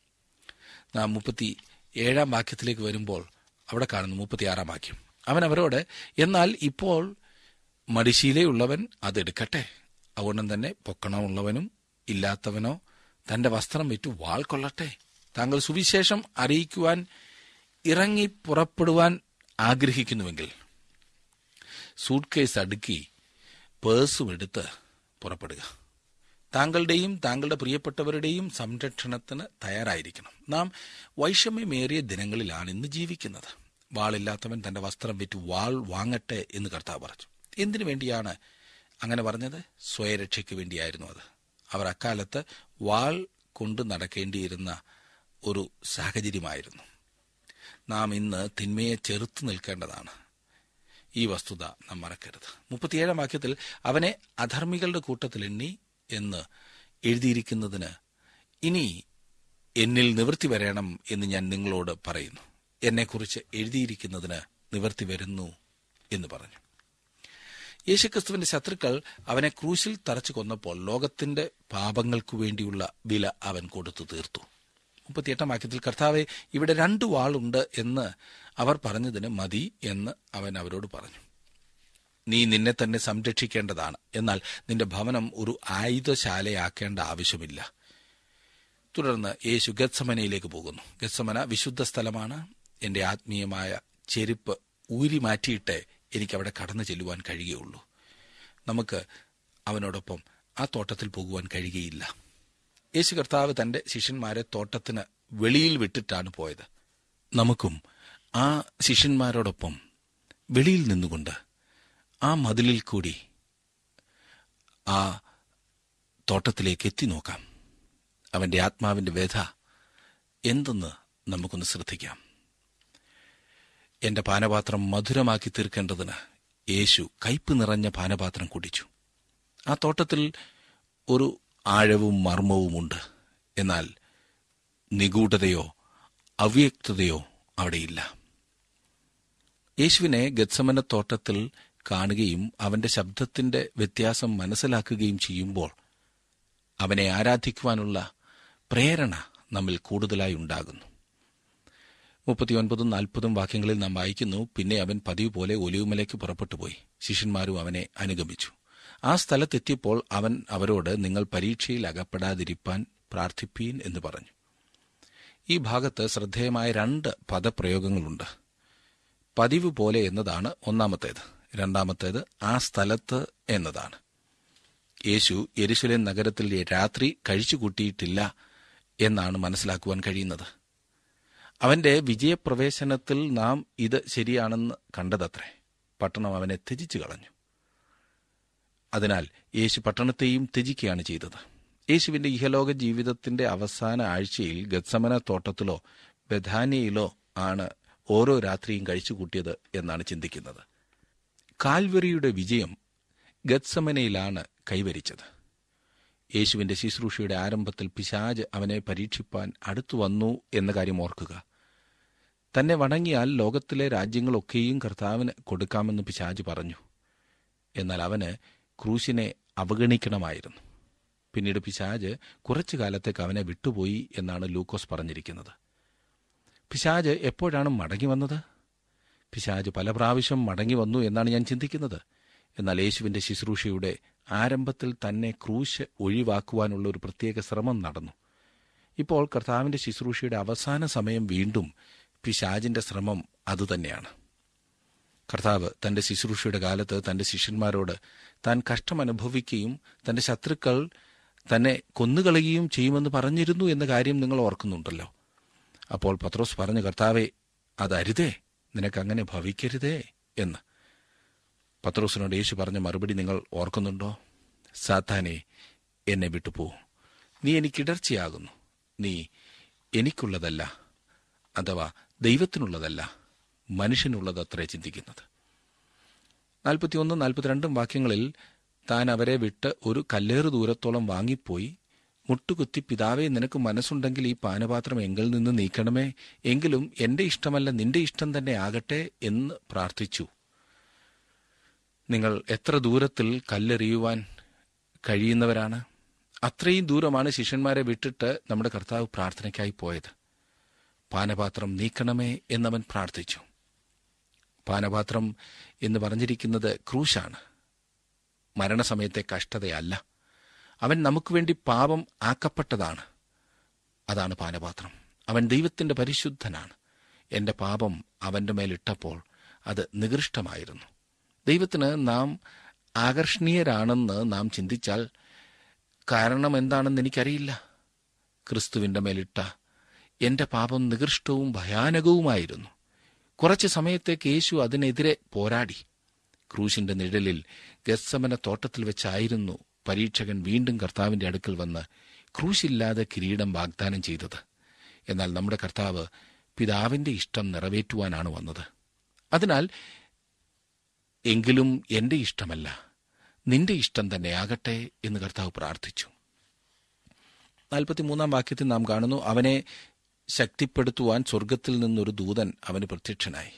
നാം മുപ്പത്തി ഏഴാം വാക്യത്തിലേക്ക് വരുമ്പോൾ അവിടെ കാണുന്നു മുപ്പത്തിയാറാം വാക്യം അവൻ അവരോട് എന്നാൽ ഇപ്പോൾ മടിശീലയുള്ളവൻ അതെടുക്കട്ടെ അതുകൊണ്ടും തന്നെ പൊക്കണമുള്ളവനും ഇല്ലാത്തവനോ തന്റെ വസ്ത്രം വിറ്റു വാൾ കൊള്ളട്ടെ താങ്കൾ സുവിശേഷം അറിയിക്കുവാൻ ഇറങ്ങി പുറപ്പെടുവാൻ ആഗ്രഹിക്കുന്നുവെങ്കിൽ സൂട്ട് കേസ് അടുക്കി പേഴ്സും എടുത്ത് പുറപ്പെടുക താങ്കളുടെയും താങ്കളുടെ പ്രിയപ്പെട്ടവരുടെയും സംരക്ഷണത്തിന് തയ്യാറായിരിക്കണം നാം വൈഷമ്യമേറിയ ദിനങ്ങളിലാണ് ഇന്ന് ജീവിക്കുന്നത് വാളില്ലാത്തവൻ തന്റെ വസ്ത്രം വിറ്റ് വാൾ വാങ്ങട്ടെ എന്ന് കർത്താവ് പറഞ്ഞു എന്തിനു വേണ്ടിയാണ് അങ്ങനെ പറഞ്ഞത് സ്വയരക്ഷയ്ക്ക് വേണ്ടിയായിരുന്നു അത് അവർ അക്കാലത്ത് വാൾ കൊണ്ട് നടക്കേണ്ടിയിരുന്ന ഒരു സാഹചര്യമായിരുന്നു നാം ഇന്ന് തിന്മയെ ചെറുത്തു നിൽക്കേണ്ടതാണ് ഈ വസ്തുത നാം മറക്കരുത് മുപ്പത്തിയേഴാം വാക്യത്തിൽ അവനെ അധർമ്മികളുടെ കൂട്ടത്തിൽ എണ്ണി എന്ന് എഴുതിയിരിക്കുന്നതിന് ഇനി എന്നിൽ നിവൃത്തി വരണം എന്ന് ഞാൻ നിങ്ങളോട് പറയുന്നു എന്നെക്കുറിച്ച് എഴുതിയിരിക്കുന്നതിന് നിവൃത്തി വരുന്നു എന്ന് പറഞ്ഞു യേശുക്രിസ്തുവിന്റെ ശത്രുക്കൾ അവനെ ക്രൂശിൽ തറച്ചു കൊന്നപ്പോൾ ലോകത്തിന്റെ പാപങ്ങൾക്കു വേണ്ടിയുള്ള വില അവൻ കൊടുത്തു തീർത്തു മുപ്പത്തിയെട്ടാം വാക്യത്തിൽ കർത്താവെ ഇവിടെ രണ്ടു വാളുണ്ട് എന്ന് അവർ പറഞ്ഞതിന് മതി എന്ന് അവൻ അവരോട് പറഞ്ഞു നീ നിന്നെ തന്നെ സംരക്ഷിക്കേണ്ടതാണ് എന്നാൽ നിന്റെ ഭവനം ഒരു ആയുധശാലയാക്കേണ്ട ആവശ്യമില്ല തുടർന്ന് യേശു ഗത്സമനയിലേക്ക് പോകുന്നു ഗത്സമന വിശുദ്ധ സ്ഥലമാണ് എന്റെ ആത്മീയമായ ചെരുപ്പ് ഊരി മാറ്റിയിട്ട് എനിക്ക് അവിടെ കടന്നു ചെല്ലുവാൻ കഴിയുകയുള്ളൂ നമുക്ക് അവനോടൊപ്പം ആ തോട്ടത്തിൽ പോകുവാൻ കഴിയുകയില്ല യേശു കർത്താവ് തന്റെ ശിഷ്യന്മാരെ തോട്ടത്തിന് വെളിയിൽ വിട്ടിട്ടാണ് പോയത് നമുക്കും ആ ശിഷ്യന്മാരോടൊപ്പം വെളിയിൽ നിന്നുകൊണ്ട് ആ മതിലിൽ കൂടി ആ തോട്ടത്തിലേക്ക് എത്തി നോക്കാം അവന്റെ ആത്മാവിന്റെ വ്യഥ എന്തെന്ന് നമുക്കൊന്ന് ശ്രദ്ധിക്കാം എന്റെ പാനപാത്രം മധുരമാക്കി തീർക്കേണ്ടതിന് യേശു കയ്പ് നിറഞ്ഞ പാനപാത്രം കുടിച്ചു ആ തോട്ടത്തിൽ ഒരു ആഴവും മർമ്മവുമുണ്ട് എന്നാൽ നിഗൂഢതയോ അവ്യക്തതയോ അവിടെയില്ല യേശുവിനെ ഗത്സമന തോട്ടത്തിൽ കാണുകയും അവന്റെ ശബ്ദത്തിന്റെ വ്യത്യാസം മനസ്സിലാക്കുകയും ചെയ്യുമ്പോൾ അവനെ ആരാധിക്കുവാനുള്ള പ്രേരണ നമ്മിൽ കൂടുതലായി ഉണ്ടാകുന്നു മുപ്പത്തിയൊൻപതും നാൽപ്പതും വാക്യങ്ങളിൽ നാം വായിക്കുന്നു പിന്നെ അവൻ പതിവ് പോലെ ഒലിവുമലയ്ക്ക് പുറപ്പെട്ടു പോയി ശിഷ്യന്മാരും അവനെ അനുഗമിച്ചു ആ സ്ഥലത്തെത്തിയപ്പോൾ അവൻ അവരോട് നിങ്ങൾ പരീക്ഷയിൽ അകപ്പെടാതിരിപ്പാൻ പ്രാർത്ഥിപ്പീൻ എന്ന് പറഞ്ഞു ഈ ഭാഗത്ത് ശ്രദ്ധേയമായ രണ്ട് പദപ്രയോഗങ്ങളുണ്ട് പതിവ് പോലെ എന്നതാണ് ഒന്നാമത്തേത് രണ്ടാമത്തേത് ആ സ്ഥലത്ത് എന്നതാണ് യേശു യെരുശലേം നഗരത്തിൽ രാത്രി കഴിച്ചുകൂട്ടിയിട്ടില്ല എന്നാണ് മനസ്സിലാക്കുവാൻ കഴിയുന്നത് അവന്റെ വിജയപ്രവേശനത്തിൽ നാം ഇത് ശരിയാണെന്ന് കണ്ടതത്രേ പട്ടണം അവനെ ത്യജിച്ചു കളഞ്ഞു അതിനാൽ യേശു പട്ടണത്തെയും ത്യജിക്കുകയാണ് ചെയ്തത് യേശുവിന്റെ ഇഹലോക ജീവിതത്തിന്റെ അവസാന ആഴ്ചയിൽ ഗത്സമന തോട്ടത്തിലോ ബഥാനിയയിലോ ആണ് ഓരോ രാത്രിയും കഴിച്ചുകൂട്ടിയത് എന്നാണ് ചിന്തിക്കുന്നത് കാൽവറിയുടെ വിജയം ഗത്സമനയിലാണ് കൈവരിച്ചത് യേശുവിന്റെ ശുശ്രൂഷയുടെ ആരംഭത്തിൽ പിശാജ് അവനെ പരീക്ഷിപ്പാൻ അടുത്തു വന്നു എന്ന കാര്യം ഓർക്കുക തന്നെ വണങ്ങിയാൽ ലോകത്തിലെ രാജ്യങ്ങളൊക്കെയും കർത്താവിന് കൊടുക്കാമെന്ന് പിശാജ് പറഞ്ഞു എന്നാൽ അവന് ക്രൂശിനെ അവഗണിക്കണമായിരുന്നു പിന്നീട് പിശാജ് കുറച്ചു കാലത്തേക്ക് അവനെ വിട്ടുപോയി എന്നാണ് ലൂക്കോസ് പറഞ്ഞിരിക്കുന്നത് പിശാജ് എപ്പോഴാണ് മടങ്ങി വന്നത് പിശാജ് പല പ്രാവശ്യം മടങ്ങി വന്നു എന്നാണ് ഞാൻ ചിന്തിക്കുന്നത് എന്നാൽ യേശുവിന്റെ ശുശ്രൂഷയുടെ ആരംഭത്തിൽ തന്നെ ക്രൂശ് ഒഴിവാക്കുവാനുള്ള ഒരു പ്രത്യേക ശ്രമം നടന്നു ഇപ്പോൾ കർത്താവിന്റെ ശുശ്രൂഷയുടെ അവസാന സമയം വീണ്ടും പിശാജിന്റെ ശ്രമം അതുതന്നെയാണ് കർത്താവ് തന്റെ ശുശ്രൂഷയുടെ കാലത്ത് തന്റെ ശിഷ്യന്മാരോട് താൻ കഷ്ടം അനുഭവിക്കുകയും തന്റെ ശത്രുക്കൾ തന്നെ കൊന്നുകളയുകയും ചെയ്യുമെന്ന് പറഞ്ഞിരുന്നു എന്ന കാര്യം നിങ്ങൾ ഓർക്കുന്നുണ്ടല്ലോ അപ്പോൾ പത്രോസ് പറഞ്ഞു കർത്താവെ അതരുതേ നിനക്കങ്ങനെ ഭവിക്കരുതേ എന്ന് പത്രോസിനോട് യേശു പറഞ്ഞ മറുപടി നിങ്ങൾ ഓർക്കുന്നുണ്ടോ സാത്താനെ എന്നെ വിട്ടുപോ നീ എനിക്കിടർച്ചയാകുന്നു നീ എനിക്കുള്ളതല്ല അഥവാ ദൈവത്തിനുള്ളതല്ല മനുഷ്യനുള്ളതത്രേ ചിന്തിക്കുന്നത് നാൽപ്പത്തിയൊന്നും നാൽപ്പത്തിരണ്ടും വാക്യങ്ങളിൽ താൻ അവരെ വിട്ട് ഒരു കല്ലേറ് ദൂരത്തോളം വാങ്ങിപ്പോയി മുട്ടുകുത്തി പിതാവേ നിനക്ക് മനസ്സുണ്ടെങ്കിൽ ഈ പാനപാത്രം എങ്കിൽ നിന്ന് നീക്കണമേ എങ്കിലും എന്റെ ഇഷ്ടമല്ല നിന്റെ ഇഷ്ടം തന്നെ ആകട്ടെ എന്ന് പ്രാർത്ഥിച്ചു നിങ്ങൾ എത്ര ദൂരത്തിൽ കല്ലെറിയുവാൻ കഴിയുന്നവരാണ് അത്രയും ദൂരമാണ് ശിഷ്യന്മാരെ വിട്ടിട്ട് നമ്മുടെ കർത്താവ് പ്രാർത്ഥനയ്ക്കായി പോയത് പാനപാത്രം നീക്കണമേ എന്നവൻ പ്രാർത്ഥിച്ചു പാനപാത്രം എന്ന് പറഞ്ഞിരിക്കുന്നത് ക്രൂശാണ് മരണസമയത്തെ കഷ്ടതയല്ല അവൻ നമുക്ക് വേണ്ടി പാപം ആക്കപ്പെട്ടതാണ് അതാണ് പാനപാത്രം അവൻ ദൈവത്തിന്റെ പരിശുദ്ധനാണ് എന്റെ പാപം അവന്റെ മേലിട്ടപ്പോൾ അത് നികൃഷ്ടമായിരുന്നു ദൈവത്തിന് നാം ആകർഷണീയരാണെന്ന് നാം ചിന്തിച്ചാൽ കാരണം എന്താണെന്ന് എനിക്കറിയില്ല ക്രിസ്തുവിന്റെ മേലിട്ട എന്റെ പാപം നികൃഷ്ടവും ഭയാനകവുമായിരുന്നു കുറച്ച് സമയത്തേക്ക് യേശു അതിനെതിരെ പോരാടി ക്രൂശിന്റെ നിഴലിൽ ഗസ്സമന തോട്ടത്തിൽ വെച്ചായിരുന്നു പരീക്ഷകൻ വീണ്ടും കർത്താവിന്റെ അടുക്കൽ വന്ന് ക്രൂശില്ലാതെ കിരീടം വാഗ്ദാനം ചെയ്തത് എന്നാൽ നമ്മുടെ കർത്താവ് പിതാവിന്റെ ഇഷ്ടം നിറവേറ്റുവാനാണ് വന്നത് അതിനാൽ എങ്കിലും എന്റെ ഇഷ്ടമല്ല നിന്റെ ഇഷ്ടം തന്നെ ആകട്ടെ എന്ന് കർത്താവ് പ്രാർത്ഥിച്ചു നാൽപ്പത്തിമൂന്നാം വാക്യത്തിൽ നാം കാണുന്നു അവനെ ശക്തിപ്പെടുത്തുവാൻ സ്വർഗത്തിൽ നിന്നൊരു ദൂതൻ അവന് പ്രത്യക്ഷനായി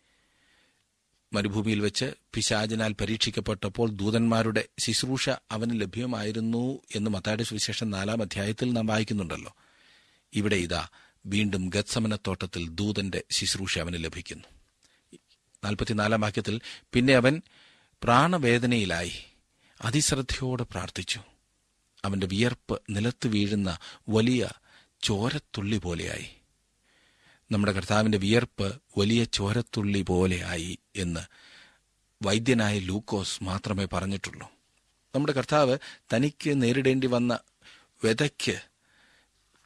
മരുഭൂമിയിൽ വെച്ച് പിശാചിനാൽ പരീക്ഷിക്കപ്പെട്ടപ്പോൾ ദൂതന്മാരുടെ ശുശ്രൂഷ അവന് ലഭ്യമായിരുന്നു എന്ന് മത്തായുടെ സുവിശേഷം നാലാം അധ്യായത്തിൽ നാം വായിക്കുന്നുണ്ടല്ലോ ഇവിടെ ഇതാ വീണ്ടും ഗത്സമനത്തോട്ടത്തിൽ ദൂതന്റെ ശുശ്രൂഷ അവന് ലഭിക്കുന്നു നാൽപ്പത്തിനാലാം വാക്യത്തിൽ പിന്നെ അവൻ പ്രാണവേദനയിലായി അതിശ്രദ്ധയോടെ പ്രാർത്ഥിച്ചു അവന്റെ വിയർപ്പ് നിലത്ത് വീഴുന്ന വലിയ ചോരത്തുള്ളി പോലെയായി നമ്മുടെ കർത്താവിന്റെ വിയർപ്പ് വലിയ ചോരത്തുള്ളി പോലെയായി എന്ന് വൈദ്യനായ ലൂക്കോസ് മാത്രമേ പറഞ്ഞിട്ടുള്ളൂ നമ്മുടെ കർത്താവ് തനിക്ക് നേരിടേണ്ടി വന്ന വ്യതയ്ക്ക്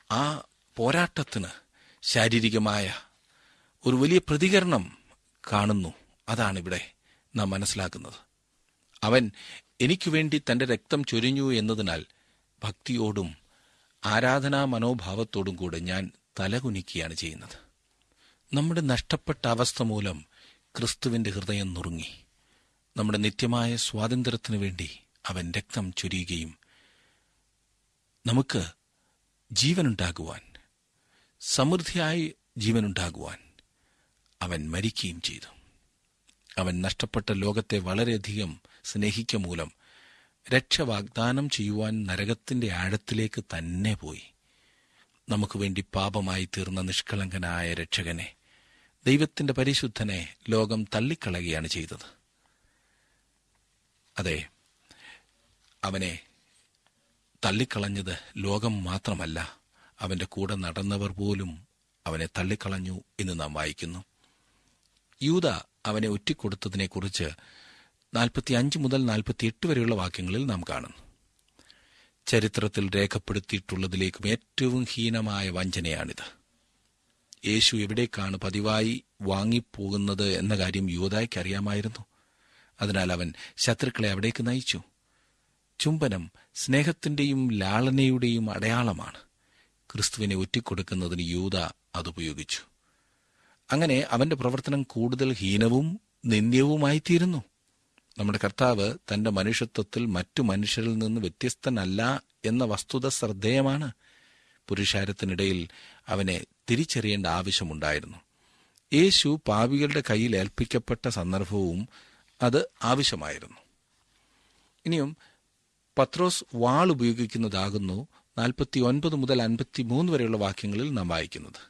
ആ പോരാട്ടത്തിന് ശാരീരികമായ ഒരു വലിയ പ്രതികരണം കാണുന്നു അതാണ് ഇവിടെ നാം മനസ്സിലാക്കുന്നത് അവൻ എനിക്കു വേണ്ടി തന്റെ രക്തം ചൊരിഞ്ഞു എന്നതിനാൽ ഭക്തിയോടും ആരാധനാ മനോഭാവത്തോടും കൂടെ ഞാൻ തലകുനിക്കുകയാണ് ചെയ്യുന്നത് നമ്മുടെ നഷ്ടപ്പെട്ട അവസ്ഥ മൂലം ക്രിസ്തുവിന്റെ ഹൃദയം നുറുങ്ങി നമ്മുടെ നിത്യമായ സ്വാതന്ത്ര്യത്തിനു വേണ്ടി അവൻ രക്തം ചൊരിയുകയും നമുക്ക് ജീവനുണ്ടാകുവാൻ സമൃദ്ധിയായി ജീവനുണ്ടാകുവാൻ അവൻ മരിക്കുകയും ചെയ്തു അവൻ നഷ്ടപ്പെട്ട ലോകത്തെ വളരെയധികം സ്നേഹിക്ക മൂലം രക്ഷ വാഗ്ദാനം ചെയ്യുവാൻ നരകത്തിന്റെ ആഴത്തിലേക്ക് തന്നെ പോയി നമുക്ക് വേണ്ടി പാപമായി തീർന്ന നിഷ്കളങ്കനായ രക്ഷകനെ ദൈവത്തിന്റെ പരിശുദ്ധനെ ലോകം തള്ളിക്കളയുകയാണ് ചെയ്തത് അതെ അവനെ തള്ളിക്കളഞ്ഞത് ലോകം മാത്രമല്ല അവന്റെ കൂടെ നടന്നവർ പോലും അവനെ തള്ളിക്കളഞ്ഞു എന്ന് നാം വായിക്കുന്നു യൂത അവനെ ഒറ്റിക്കൊടുത്തതിനെക്കുറിച്ച് നാൽപ്പത്തി അഞ്ച് മുതൽ നാൽപ്പത്തിയെട്ട് വരെയുള്ള വാക്യങ്ങളിൽ നാം കാണുന്നു ചരിത്രത്തിൽ രേഖപ്പെടുത്തിയിട്ടുള്ളതിലേക്കും ഏറ്റവും ഹീനമായ വഞ്ചനയാണിത് യേശു എവിടേക്കാണ് പതിവായി വാങ്ങിപ്പോകുന്നത് എന്ന കാര്യം യൂതായ്ക്ക് അറിയാമായിരുന്നു അതിനാൽ അവൻ ശത്രുക്കളെ അവിടേക്ക് നയിച്ചു ചുംബനം സ്നേഹത്തിന്റെയും ലാളനയുടെയും അടയാളമാണ് ക്രിസ്തുവിനെ ഒറ്റിക്കൊടുക്കുന്നതിന് യൂത അതുപയോഗിച്ചു അങ്ങനെ അവന്റെ പ്രവർത്തനം കൂടുതൽ ഹീനവും നിന്ദ്യവുമായിത്തീരുന്നു നമ്മുടെ കർത്താവ് തന്റെ മനുഷ്യത്വത്തിൽ മറ്റു മനുഷ്യരിൽ നിന്ന് വ്യത്യസ്തനല്ല എന്ന വസ്തുത ശ്രദ്ധേയമാണ് പുരുഷാരത്തിനിടയിൽ അവനെ തിരിച്ചറിയേണ്ട ആവശ്യമുണ്ടായിരുന്നു യേശു പാവികളുടെ കയ്യിൽ ഏൽപ്പിക്കപ്പെട്ട സന്ദർഭവും അത് ആവശ്യമായിരുന്നു ഇനിയും പത്രോസ് വാൾ ഉപയോഗിക്കുന്നതാകുന്നു നാൽപ്പത്തി ഒൻപത് മുതൽ അൻപത്തി മൂന്ന് വരെയുള്ള വാക്യങ്ങളിൽ നാം വായിക്കുന്നത്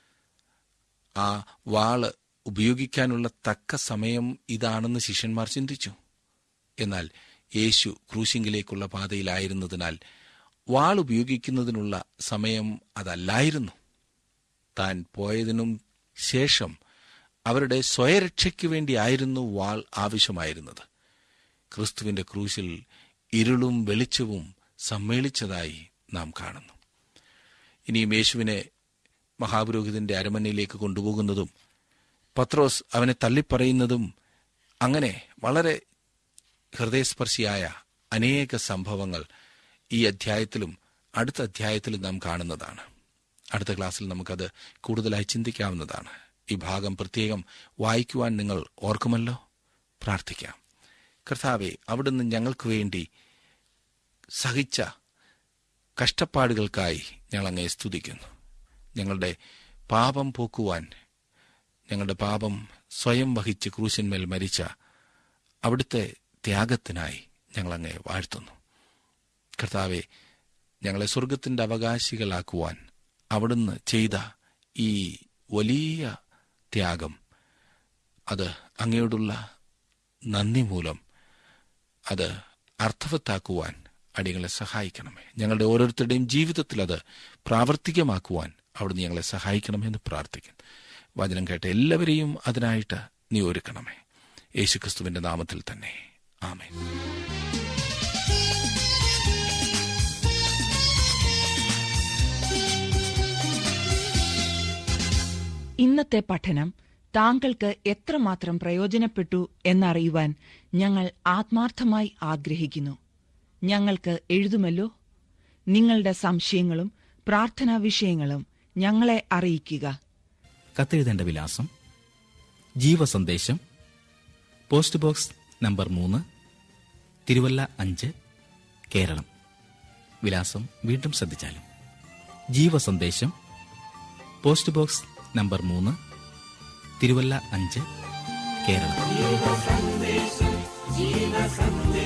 ആ വാള് ഉപയോഗിക്കാനുള്ള തക്ക സമയം ഇതാണെന്ന് ശിഷ്യന്മാർ ചിന്തിച്ചു എന്നാൽ യേശു ക്രൂശിങ്കിലേക്കുള്ള പാതയിലായിരുന്നതിനാൽ വാൾ ഉപയോഗിക്കുന്നതിനുള്ള സമയം അതല്ലായിരുന്നു താൻ പോയതിനും ശേഷം അവരുടെ സ്വയരക്ഷയ്ക്ക് വേണ്ടിയായിരുന്നു വാൾ ആവശ്യമായിരുന്നത് ക്രിസ്തുവിന്റെ ക്രൂശിൽ ഇരുളും വെളിച്ചവും സമ്മേളിച്ചതായി നാം കാണുന്നു ഇനിയും യേശുവിനെ മഹാപുരോഹിതന്റെ അരമനയിലേക്ക് കൊണ്ടുപോകുന്നതും പത്രോസ് അവനെ തള്ളിപ്പറയുന്നതും അങ്ങനെ വളരെ ഹൃദയസ്പർശിയായ അനേക സംഭവങ്ങൾ ഈ അധ്യായത്തിലും അടുത്ത അധ്യായത്തിലും നാം കാണുന്നതാണ് അടുത്ത ക്ലാസ്സിൽ നമുക്കത് കൂടുതലായി ചിന്തിക്കാവുന്നതാണ് ഈ ഭാഗം പ്രത്യേകം വായിക്കുവാൻ നിങ്ങൾ ഓർക്കുമല്ലോ പ്രാർത്ഥിക്കാം കർത്താവെ അവിടുന്ന് ഞങ്ങൾക്ക് വേണ്ടി സഹിച്ച കഷ്ടപ്പാടുകൾക്കായി ഞങ്ങൾ അങ്ങേ സ്തുതിക്കുന്നു ഞങ്ങളുടെ പാപം പോക്കുവാൻ ഞങ്ങളുടെ പാപം സ്വയം വഹിച്ച് ക്രൂശന്മേൽ മരിച്ച അവിടുത്തെ ത്യാഗത്തിനായി ഞങ്ങളങ്ങെ വാഴ്ത്തുന്നു കർത്താവെ ഞങ്ങളെ സ്വർഗത്തിന്റെ അവകാശികളാക്കുവാൻ അവിടുന്ന് ചെയ്ത ഈ വലിയ ത്യാഗം അത് അങ്ങയോടുള്ള നന്ദി മൂലം അത് അർത്ഥവത്താക്കുവാൻ അടികളെ സഹായിക്കണമേ ഞങ്ങളുടെ ഓരോരുത്തരുടെയും ജീവിതത്തിൽ അത് പ്രാവർത്തികമാക്കുവാൻ അവിടുന്ന് ഞങ്ങളെ സഹായിക്കണമെന്ന് പ്രാർത്ഥിക്കുന്നു വചനം കേട്ട എല്ലാവരെയും അതിനായിട്ട് നീ ഒരുക്കണമേ യേശുക്രിസ്തുവിന്റെ നാമത്തിൽ തന്നെ ആമേൻ ഇന്നത്തെ പഠനം താങ്കൾക്ക് എത്രമാത്രം പ്രയോജനപ്പെട്ടു എന്നറിയുവാൻ ഞങ്ങൾ ആത്മാർത്ഥമായി ആഗ്രഹിക്കുന്നു ഞങ്ങൾക്ക് എഴുതുമല്ലോ നിങ്ങളുടെ സംശയങ്ങളും പ്രാർത്ഥനാ വിഷയങ്ങളും ഞങ്ങളെ അറിയിക്കുക കത്തെഴുതേണ്ട വിലാസം ജീവസന്ദേശം പോസ്റ്റ് ബോക്സ് നമ്പർ മൂന്ന് തിരുവല്ല അഞ്ച് കേരളം വിലാസം വീണ്ടും ശ്രദ്ധിച്ചാലും ജീവസന്ദേശം പോസ്റ്റ് ബോക്സ് നമ്പർ മൂന്ന് തിരുവല്ല അഞ്ച് കേരളം